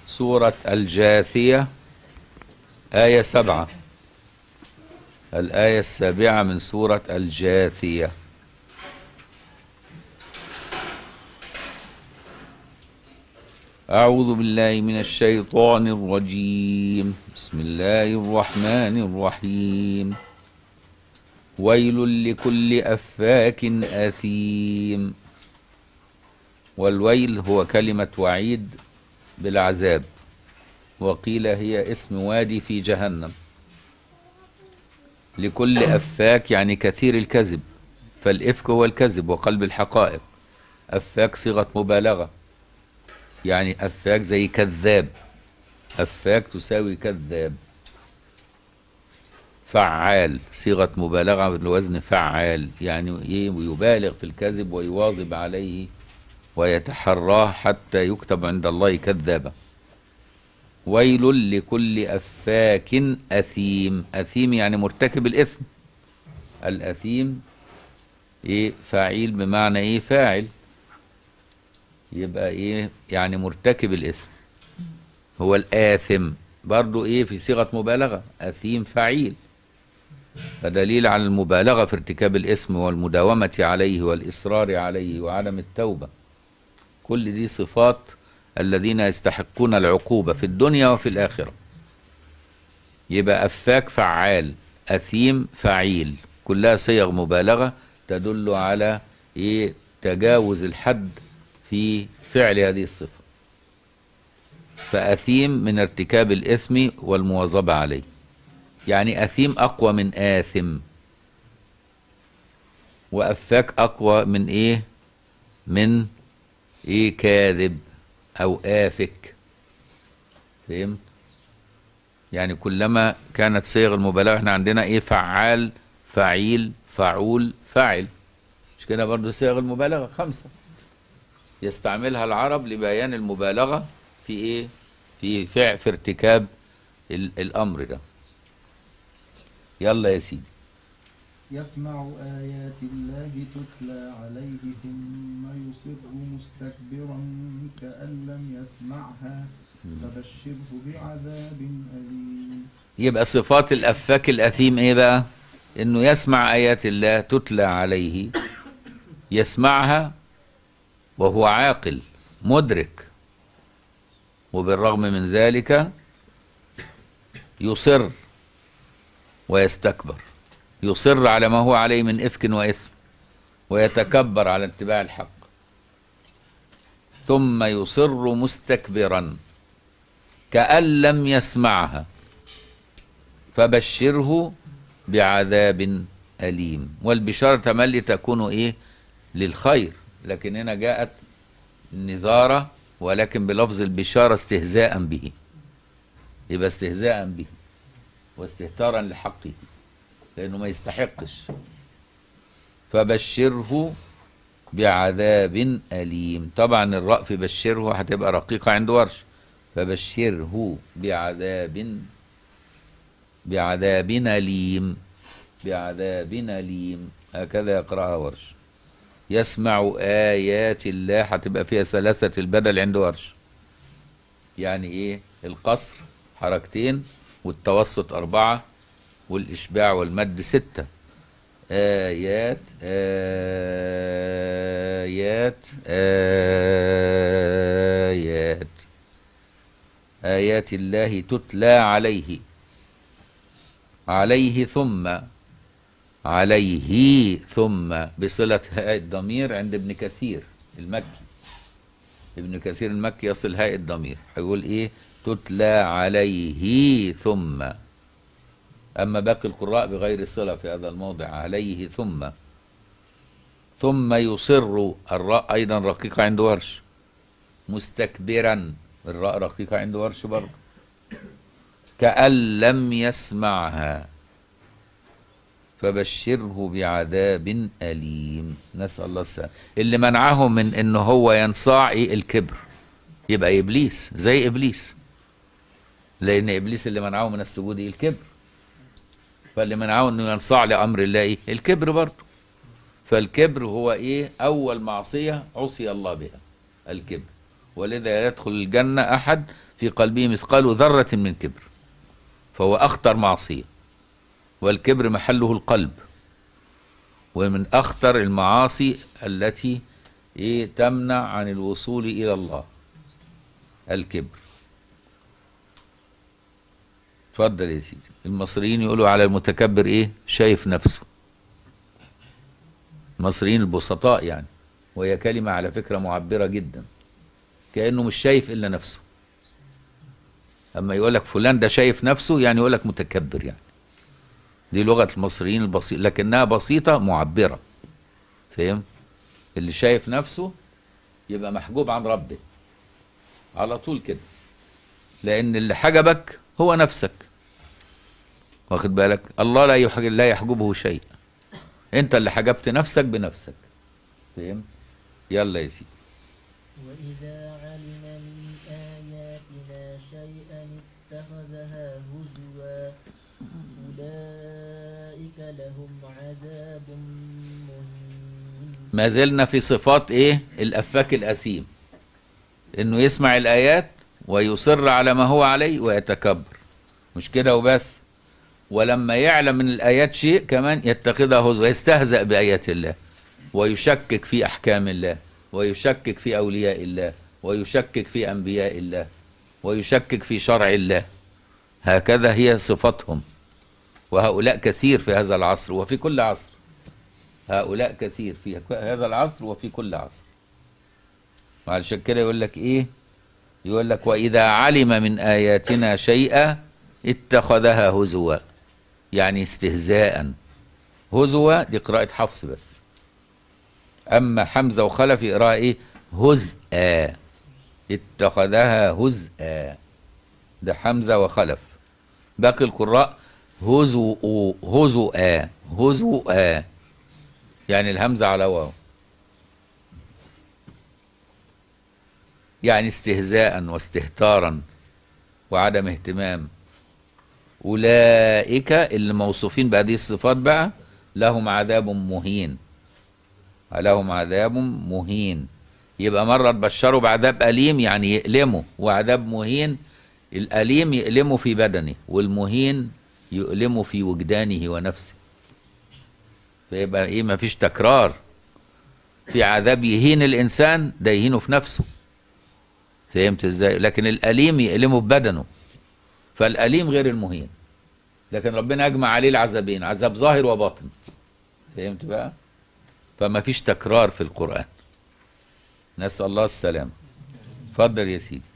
سورة الجاثية آية سبعة الآية السابعة من سورة الجاثية أعوذ بالله من الشيطان الرجيم بسم الله الرحمن الرحيم ويل لكل أفاك أثيم والويل هو كلمة وعيد بالعذاب وقيل هي اسم وادي في جهنم لكل أفاك يعني كثير الكذب فالإفك هو الكذب وقلب الحقائق أفاك صيغة مبالغة يعني أفاك زي كذاب أفاك تساوي كذاب فعال صيغة مبالغة بالوزن فعال يعني إيه يبالغ في الكذب ويواظب عليه ويتحراه حتى يكتب عند الله كذابا ويل لكل أفاك أثيم أثيم يعني مرتكب الإثم الأثيم إيه فاعيل بمعنى إيه فاعل يبقى إيه يعني مرتكب الإثم هو الآثم برضو إيه في صيغة مبالغة أثيم فعيل فدليل على المبالغة في ارتكاب الإثم والمداومة عليه والإصرار عليه وعدم التوبة كل دي صفات الذين يستحقون العقوبة في الدنيا وفي الآخرة يبقى أفاك فعال أثيم فعيل كلها صيغ مبالغة تدل على إيه تجاوز الحد في فعل هذه الصفة فأثيم من ارتكاب الإثم والمواظبة عليه يعني أثيم أقوى من آثم وأفاك أقوى من إيه من إيه كاذب أو آفك فهمت يعني كلما كانت صيغ المبالغة احنا عندنا إيه فعال فعيل فعول فاعل مش كده برضو صيغ المبالغة خمسة يستعملها العرب لبيان المبالغة في إيه في فعل في ارتكاب الأمر ده يلا يا سيدي يسمع آيات الله تتلى عليه ثم يصر مستكبرا كأن لم يسمعها فبشره بعذاب أليم يبقى صفات الأفاك الأثيم إيه بقى؟ إنه يسمع آيات الله تتلى عليه يسمعها وهو عاقل مدرك وبالرغم من ذلك يصر ويستكبر يصر على ما هو عليه من إفك وإثم ويتكبر على اتباع الحق ثم يصر مستكبرا كأن لم يسمعها فبشره بعذاب أليم والبشارة تملي تكون إيه للخير لكن هنا جاءت نذارة ولكن بلفظ البشارة استهزاء به يبقى استهزاء به واستهتارا لحقه لأنه ما يستحقش فبشره بعذاب أليم طبعا الراء في بشره هتبقى رقيقة عند ورش فبشره بعذاب بعذاب أليم بعذاب أليم هكذا يقرأها ورش يسمع آيات الله هتبقى فيها ثلاثة البدل عند ورش يعني إيه القصر حركتين والتوسط أربعة والإشباع والمد ستة آيات آيات آيات آيات الله تتلى عليه عليه ثم عليه ثم بصلة هاء الضمير عند ابن كثير المكي ابن كثير المكي يصل هاء الضمير هيقول ايه تتلى عليه ثم أما باقي القراء بغير صلة في هذا الموضع عليه ثم ثم يصر الراء أيضا رقيقة عند ورش مستكبرا الراء رقيقة عند ورش برضه كأن لم يسمعها فبشره بعذاب أليم نسأل الله السلامة اللي منعه من إن هو ينصاع الكبر يبقى إبليس زي إبليس لأن إبليس اللي منعه من السجود الكبر فاللي منعه انه ينصاع لامر الله ايه الكبر برضه فالكبر هو ايه اول معصيه عصي الله بها الكبر ولذا لا يدخل الجنه احد في قلبه مثقال ذرة من كبر فهو أخطر معصية والكبر محله القلب ومن أخطر المعاصي التي إيه تمنع عن الوصول إلى الله الكبر اتفضل يا سيدي المصريين يقولوا على المتكبر ايه شايف نفسه المصريين البسطاء يعني وهي كلمة على فكرة معبرة جدا كأنه مش شايف إلا نفسه أما يقول لك فلان ده شايف نفسه يعني يقول لك متكبر يعني دي لغة المصريين البسيطة لكنها بسيطة معبرة فاهم اللي شايف نفسه يبقى محجوب عن ربه على طول كده لأن اللي حجبك هو نفسك واخد بالك الله لا يحجب لا يحجبه شيء انت اللي حجبت نفسك بنفسك فاهم يلا يا سيدي وإذا علم من آياتنا شيئا اتخذها هزوا أولئك لهم عذاب مهين ما زلنا في صفات ايه الافاك الاثيم انه يسمع الايات ويصر على ما هو عليه ويتكبر مش كده وبس ولما يعلم من الايات شيء كمان يتخذها هزوا يستهزأ بايات الله ويشكك في احكام الله ويشكك في اولياء الله ويشكك في انبياء الله ويشكك في شرع الله هكذا هي صفتهم وهؤلاء كثير في هذا العصر وفي كل عصر هؤلاء كثير في هذا العصر وفي كل عصر وعلشان كده يقول لك ايه يقول لك واذا علم من اياتنا شيئا اتخذها هزوا يعني استهزاء هزوا دي قراءة حفص بس اما حمزة وخلف يقرأ ايه هزءا اتخذها هزءا ده حمزة وخلف باقي القراء هزؤوا هزؤا هزؤا يعني الهمزة على واو يعني استهزاء واستهتارا وعدم اهتمام أولئك اللي موصوفين بهذه الصفات بقى لهم عذاب مهين لهم عذاب مهين يبقى مرة تبشروا بعذاب أليم يعني يألمه وعذاب مهين الأليم يألمه في بدنه والمهين يؤلمه في وجدانه ونفسه فيبقى ايه ما فيش تكرار في عذاب يهين الانسان ده يهينه في نفسه فهمت ازاي لكن الاليم يألمه في بدنه فالاليم غير المهين لكن ربنا اجمع عليه العذابين عذاب ظاهر وباطن فهمت بقى فما فيش تكرار في القرآن نسأل الله السلامة اتفضل يا سيدي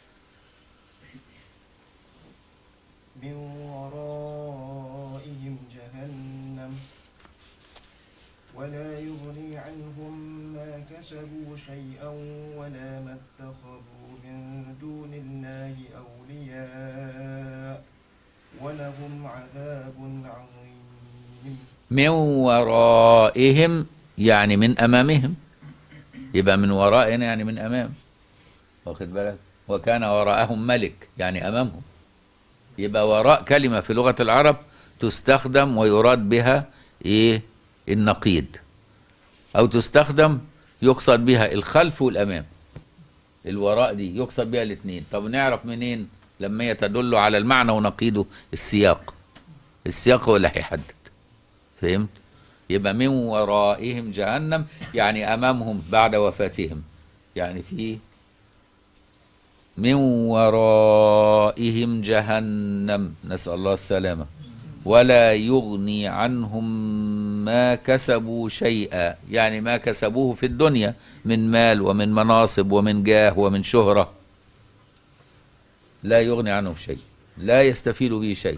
من ورائهم جهنم ولا يغني عنهم ما كسبوا شيئا ولا ما اتخذوا من دون الله أولياء ولهم عذاب عظيم من ورائهم يعني من امامهم يبقى من ورائنا يعني من امام واخد بالك وكان وراءهم ملك يعني امامهم يبقى وراء كلمه في لغه العرب تستخدم ويراد بها ايه النقيض او تستخدم يقصد بها الخلف والامام الوراء دي يقصد بها الاثنين طب نعرف منين لما هي تدل على المعنى ونقيضه السياق السياق هو اللي هيحدد فهمت يبقى من ورائهم جهنم يعني امامهم بعد وفاتهم يعني في من ورائهم جهنم نسأل الله السلامة ولا يغني عنهم ما كسبوا شيئا يعني ما كسبوه في الدنيا من مال ومن مناصب ومن جاه ومن شهرة لا يغني عنهم شيء لا يستفيد به شيء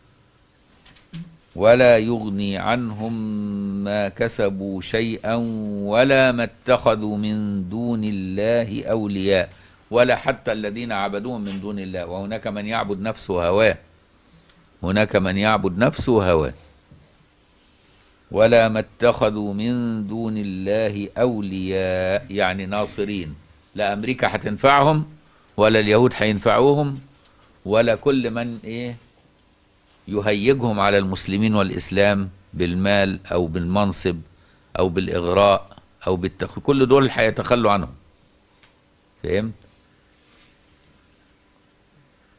ولا يغني عنهم ما كسبوا شيئا ولا ما اتخذوا من دون الله اولياء ولا حتى الذين عبدوهم من دون الله وهناك من يعبد نفسه هواه هناك من يعبد نفسه هواه ولا ما اتخذوا من دون الله اولياء يعني ناصرين لا امريكا هتنفعهم ولا اليهود هينفعوهم ولا كل من ايه يهيجهم على المسلمين والإسلام بالمال أو بالمنصب أو بالإغراء أو بالتخ... كل دول هيتخلوا عنهم فهمت؟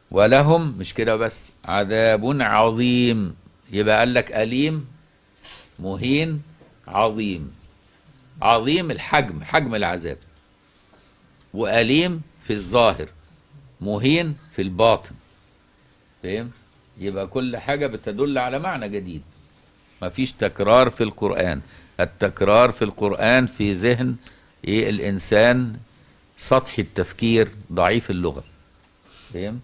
ولهم مش كده بس عذاب عظيم يبقى قال لك أليم مهين عظيم عظيم الحجم حجم العذاب وأليم في الظاهر مهين في الباطن فهم يبقى كل حاجة بتدل على معنى جديد مفيش تكرار في القرآن التكرار في القرآن في ذهن إيه الإنسان سطحي التفكير ضعيف اللغة فهمت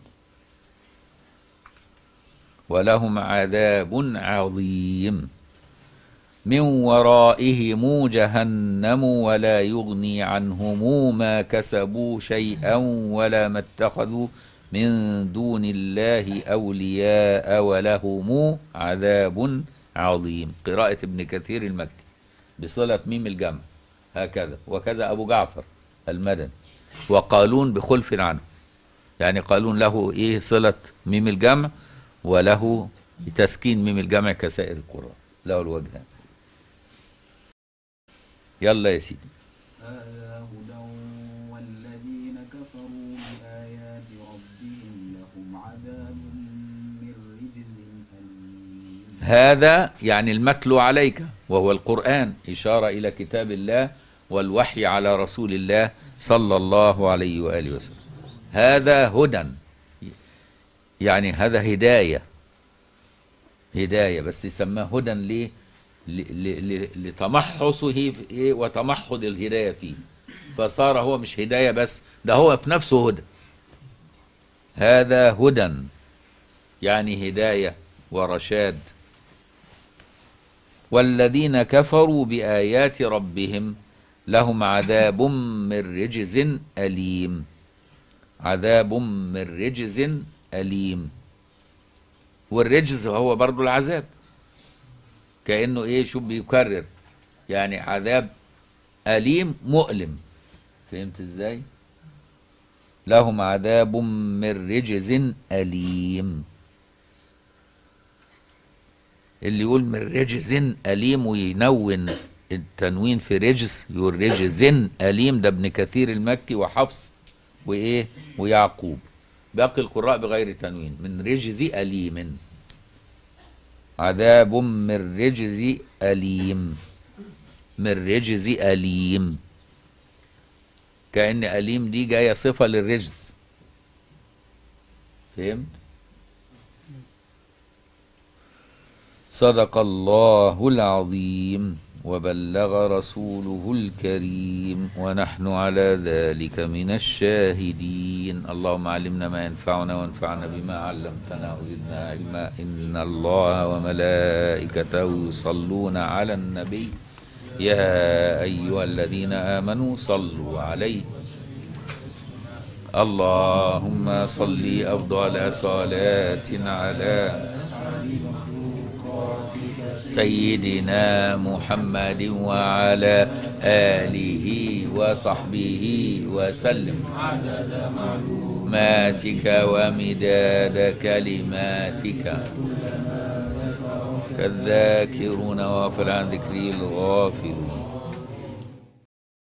ولهم عذاب عظيم من ورائهم جهنم ولا يغني عنهم ما كسبوا شيئا ولا ما اتخذوا من دون الله أولياء ولهم عذاب عظيم قراءة ابن كثير المكي بصلة ميم الجمع هكذا وكذا أبو جعفر المدني وقالون بخلف عنه يعني قالون له إيه صلة ميم الجمع وله تسكين ميم الجمع كسائر القراء له الوجهان يلا يا سيدي هذا هدى والذين كفروا بآيات ربهم لهم عذاب من رجز أليم هذا يعني المتلو عليك وهو القرآن إشارة إلى كتاب الله والوحي على رسول الله صلى الله عليه وآله وسلم هذا هدى يعني هذا هداية هداية بس يسماه هدى ليه ل- ل- ل- لتمحصه في إيه وتمحض الهداية فيه فصار هو مش هداية بس ده هو في نفسه هدى هذا هدى يعني هداية ورشاد والذين كفروا بآيات ربهم لهم عذاب من رجز أليم عذاب من رجز أليم والرجز هو برضو العذاب كأنه إيه شو بيكرر يعني عذاب أليم مؤلم فهمت إزاي لهم عذاب من رجز أليم اللي يقول من رجز أليم وينون التنوين في رجز يقول رجز أليم ده ابن كثير المكي وحفص وإيه ويعقوب باقي القراء بغير تنوين من رجز أليم عذاب من رجز أليم من رجز أليم كأن أليم دي جاية صفة للرجز فهمت؟ صدق الله العظيم وبلغ رسوله الكريم ونحن على ذلك من الشاهدين اللهم علمنا ما ينفعنا وانفعنا بما علمتنا وزدنا علما إن الله وملائكته يصلون على النبي يا أيها الذين آمنوا صلوا عليه اللهم صل أفضل صلاة على سيدنا محمد وعلى آله وصحبه وسلم معلوماتك ومداد كلماتك كالذاكرون وغفل عن ذكري الغافلون